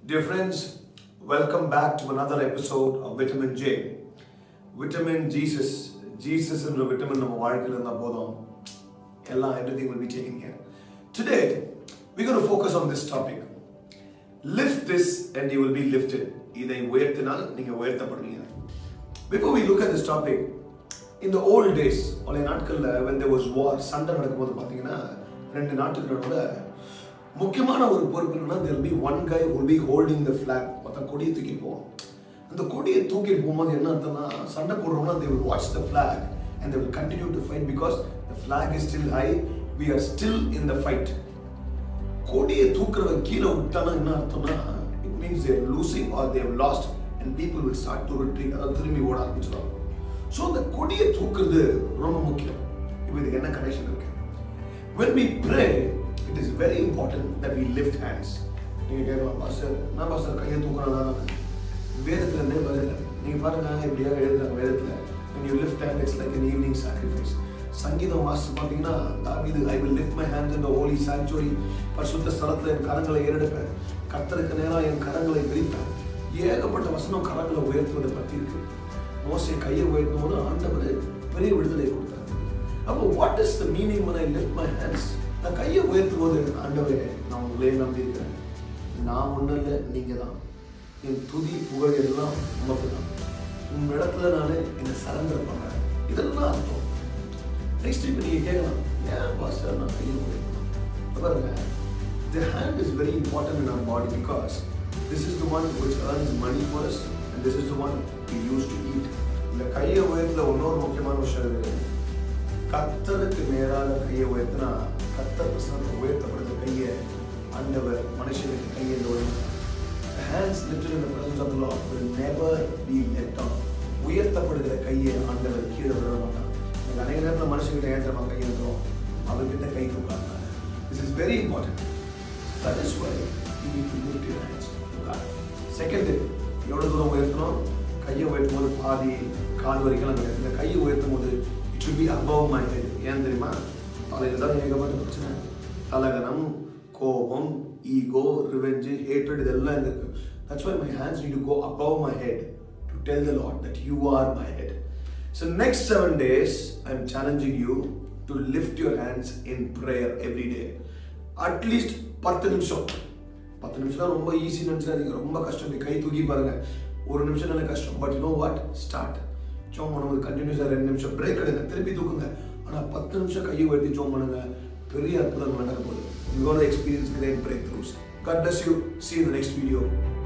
Dear friends, welcome back to another episode of Vitamin J. Vitamin Jesus. Jesus என்ற vitamin நம்ம வாழ்க்கையில் இருந்தால் போதும் எல்லாம் everything will be taken care. Today, we're going to focus on this topic. Lift this and you will be lifted. இதை உயர்த்தினால் நீங்க உயர்த்தப்படுவீங்க. Before we look at this topic, in the old days, பழைய நாட்கள்ல when there was war, சண்டை நடக்கும்போது பார்த்தீங்கன்னா ரெண்டு நாட்டுக்கு நடுவில் முக்கியமான ஒரு பொறுப்பு என்னன்னா there will be one guy who will be holding the flag மொத்தம் கொடியை தூக்கி போவோம் அந்த கொடியை தூக்கிட்டு போகும்போது என்ன அர்த்தம்னா சண்டை போடுறவங்க they will watch the flag and they will continue to fight because the flag is still high we are still in the fight கொடியை தூக்குறவன் கீழே விட்டானா என்ன அர்த்தம்னா it means they're losing or they've lost and people will start to retreat அதாவது திரும்பி ஓட ஆரம்பிச்சிடுவாங்க so அந்த கொடியை தூக்குறது ரொம்ப முக்கியம் இப்போ இதுக்கு என்ன கனெக்ஷன் இருக்கு when we pray it is very important that we lift hands நீங்க கேட்கலாம் பாஸ்டர் நான் பாஸ்டர் கையை தூக்குறதா வேதத்துல இருந்தே வருது நீங்க பாருங்க இப்படியாக எழுதுறாங்க வேதத்துல when you lift hand it's like an evening sacrifice சங்கீதம் வாசிச்சு பார்த்தீங்கன்னா தாவீது I will lift my hands இந்த ஹோலி சாங்சுவரி பரிசுத்த ஸ்தலத்துல என் கரங்களை ஏறெடுப்பேன் கர்த்தருக்கு நேரா என் கரங்களை விரிப்பேன் ஏகப்பட்ட வசனம் கரங்களை உயர்த்துவதை பற்றி இருக்கு மோசே கையை உயர்த்தும் போது ஆண்டவர் பெரிய விடுதலை கொடுத்தார் அப்போ what is the meaning when I lift my hands நான் கையை உயர்த்தும் போது ஆண்டவரே நான் உங்களே நம்பி இருக்கிறேன் நான் ஒன்றும் இல்லை நீங்க தான் என் துதி புகழ் எல்லாம் உமக்கு தான் உங்க இடத்துல நான் என்னை சரண்டர் பண்றேன் இதெல்லாம் அர்த்தம் நெக்ஸ்ட் இப்போ நீங்கள் கேட்கலாம் ஏன் பாஸ்டர் நான் கையை உயர்த்தணும் இப்ப பாருங்க the hand is very important in our body because this is the one which earns money for us and this is the one we use to eat இந்த கையை உயர்த்துல இன்னொரு முக்கியமான விஷயம் இருக்கு கத்தருக்கு நேராக கையை உயர்த்தினா கத்தர் பிரசனத்தை உயர்த்தப்படுற கையை ஆண்டவர் மனுஷனுக்கு கையை உயர்த்தினார் The hands lifted in the presence of the Lord will never be let down. உயர்த்தப்படுகிற கையை ஆண்டவர் கீழே விட மாட்டான் எனக்கு அநேக நேரத்தில் மனுஷங்கிட்ட ஏற்றமா கை இருக்கிறோம் அவர்கிட்ட கை தூக்காங்க This is very important. That is why you need to lift your hands to God. Second, எவ்வளவு தூரம் உயர்த்தணும் கையை உயர்த்தும் போது பாதி கால் வரைக்கும் கிடையாது இந்த கையை உயர்த்தும் போது it should be above my head ஏன் தெரியுமா தலையில தான் ஏகப்பட்ட பிரச்சனை தலகனம் கோபம் ஈகோ ரிவெஞ்சு ஹேட்ரட் இதெல்லாம் இருக்கு that's why my hands need to go above my head to tell the Lord that you are my head so next seven days I'm challenging you to lift your hands in prayer every day at least பத்து நிமிஷம் பத்து நிமிஷம் ரொம்ப easy நினச்சிடாதீங்க ரொம்ப கஷ்டம் நீ கை தூக்கி பாருங்க ஒரு நிமிஷம் நல்ல கஷ்டம் but you know what start zoom பண்ணும்போது கண்டினியூஸாக ரெண்டு நிமிஷம் பிரேக் எடுங்க திருப்பி தூக்குங்க ஆனால் பத்து நிமிஷம் கையை உயர்த்தி ஜோம் பண்ணுங்க பெரிய அற்புதம் நடக்க போகுது you gonna experience great breakthroughs God bless you. See you in the next video.